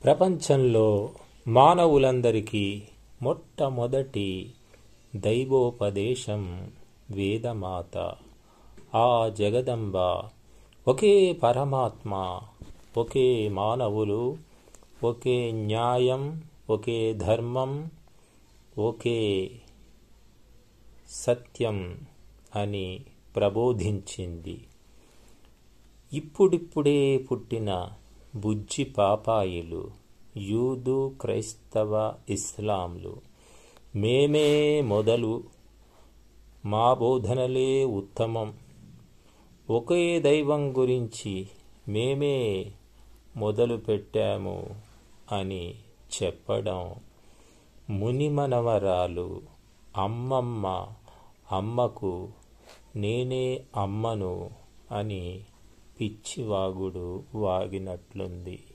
ప్రపంచంలో మానవులందరికీ మొట్టమొదటి దైవోపదేశం వేదమాత ఆ జగదంబ ఒకే పరమాత్మ ఒకే మానవులు ఒకే న్యాయం ఒకే ధర్మం ఒకే సత్యం అని ప్రబోధించింది ఇప్పుడిప్పుడే పుట్టిన బుజ్జి పాపాయిలు యూదు క్రైస్తవ ఇస్లాంలు మేమే మొదలు మా బోధనలే ఉత్తమం ఒకే దైవం గురించి మేమే మొదలు పెట్టాము అని చెప్పడం మునిమనవరాలు అమ్మమ్మ అమ్మకు నేనే అమ్మను అని పిచ్చివాగుడు వాగినట్లుంది